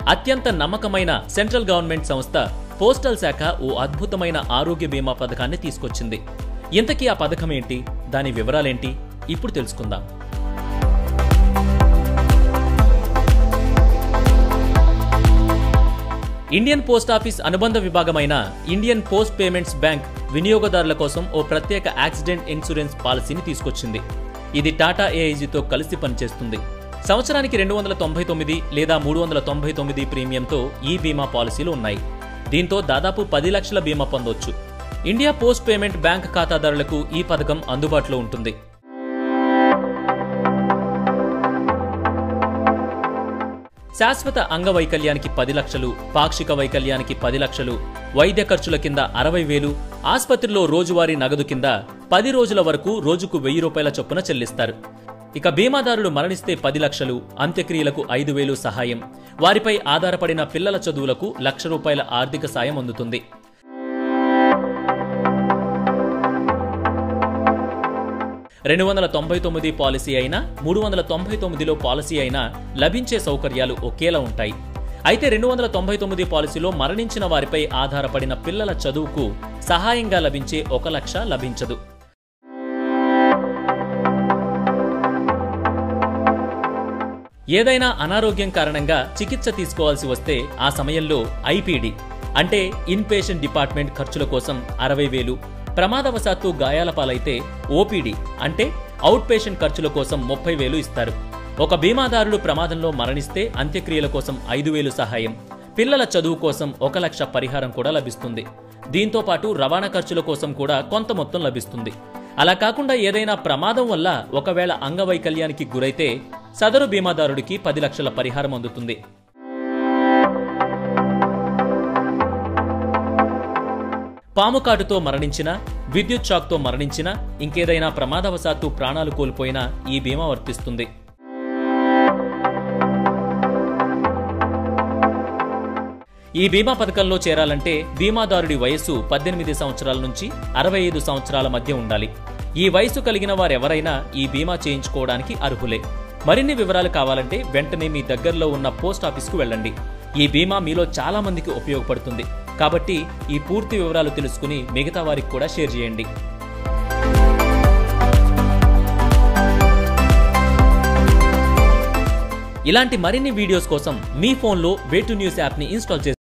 అత్యంత నమ్మకమైన central government సంస్థ పోస్టల్ శాఖ ఓ అద్భుతమైన ఆరోగ్య బీమా పథకాన్ని తీసుకొచ్చింది ఇంతకీ ఆ పథకం ఏంటి దాని వివరాలేంటి ఇప్పుడు తెలుసుకుందాం ఇండియన్ పోస్ట్ ఆఫీస్ అనుబంధ విభాగమైన ఇండియన్ పోస్ట్ పేమెంట్స్ బ్యాంక్ వినియోగదారుల కోసం ఓ ప్రత్యేక యాక్సిడెంట్ ఇన్సూరెన్స్ పాలసీని తీసుకొచ్చింది ఇది టాటా ఏఐజీతో కలిసి పనిచేస్తుంది సంవత్సరానికి రెండు వందల తొంభై తొమ్మిది లేదా మూడు వందల తొంభై తొమ్మిది ప్రీమియంతో ఈ బీమా పాలసీలు ఉన్నాయి దీంతో దాదాపు పది లక్షల బీమా పొందొచ్చు ఇండియా పోస్ట్ పేమెంట్ బ్యాంక్ ఖాతాదారులకు ఈ పథకం అందుబాటులో ఉంటుంది శాశ్వత అంగవైకల్యానికి పది లక్షలు పాక్షిక వైకల్యానికి పది లక్షలు వైద్య ఖర్చుల కింద అరవై వేలు ఆసుపత్రిలో రోజువారీ నగదు కింద పది రోజుల వరకు రోజుకు వెయ్యి రూపాయల చొప్పున చెల్లిస్తారు ఇక బీమాదారుడు మరణిస్తే పది లక్షలు అంత్యక్రియలకు ఐదు వేలు సహాయం వారిపై ఆధారపడిన పిల్లల చదువులకు లక్ష రూపాయల ఆర్థిక సాయం అందుతుంది రెండు వందల తొంభై తొమ్మిది పాలసీ అయినా మూడు వందల తొంభై తొమ్మిదిలో పాలసీ అయినా లభించే సౌకర్యాలు ఒకేలా ఉంటాయి అయితే రెండు వందల తొంభై తొమ్మిది పాలసీలో మరణించిన వారిపై ఆధారపడిన పిల్లల చదువుకు సహాయంగా లభించే ఒక లక్ష లభించదు ఏదైనా అనారోగ్యం కారణంగా చికిత్స తీసుకోవాల్సి వస్తే ఆ సమయంలో ఐపీడీ అంటే ఇన్ పేషెంట్ డిపార్ట్మెంట్ ఖర్చుల కోసం అరవై వేలు ప్రమాదవశాత్తు గాయాల పాలైతే ఓపీడీ అంటే అవుట్ పేషెంట్ ఖర్చుల కోసం ముప్పై వేలు ఇస్తారు ఒక బీమాదారుడు ప్రమాదంలో మరణిస్తే అంత్యక్రియల కోసం ఐదు వేలు సహాయం పిల్లల చదువు కోసం ఒక లక్ష పరిహారం కూడా లభిస్తుంది దీంతో పాటు రవాణా ఖర్చుల కోసం కూడా కొంత మొత్తం లభిస్తుంది అలా కాకుండా ఏదైనా ప్రమాదం వల్ల ఒకవేళ అంగవైకల్యానికి గురైతే సదరు బీమాదారుడికి పది లక్షల పరిహారం అందుతుంది పాము కాటుతో మరణించినా విద్యుత్ షాక్తో మరణించినా ఇంకేదైనా ప్రమాదవశాత్తు ప్రాణాలు కోల్పోయినా ఈ బీమా వర్తిస్తుంది ఈ బీమా పథకంలో చేరాలంటే బీమాదారుడి వయస్సు పద్దెనిమిది సంవత్సరాల నుంచి అరవై ఐదు సంవత్సరాల మధ్య ఉండాలి ఈ వయసు కలిగిన వారెవరైనా ఈ బీమా చేయించుకోవడానికి అర్హులే మరిన్ని వివరాలు కావాలంటే వెంటనే మీ దగ్గరలో ఉన్న పోస్ట్ ఆఫీస్కు వెళ్ళండి ఈ బీమా మీలో చాలా మందికి ఉపయోగపడుతుంది కాబట్టి ఈ పూర్తి వివరాలు తెలుసుకుని మిగతా వారికి కూడా షేర్ చేయండి ఇలాంటి మరిన్ని వీడియోస్ కోసం మీ ఫోన్లో వేటు న్యూస్ యాప్ని ఇన్స్టాల్ చేసి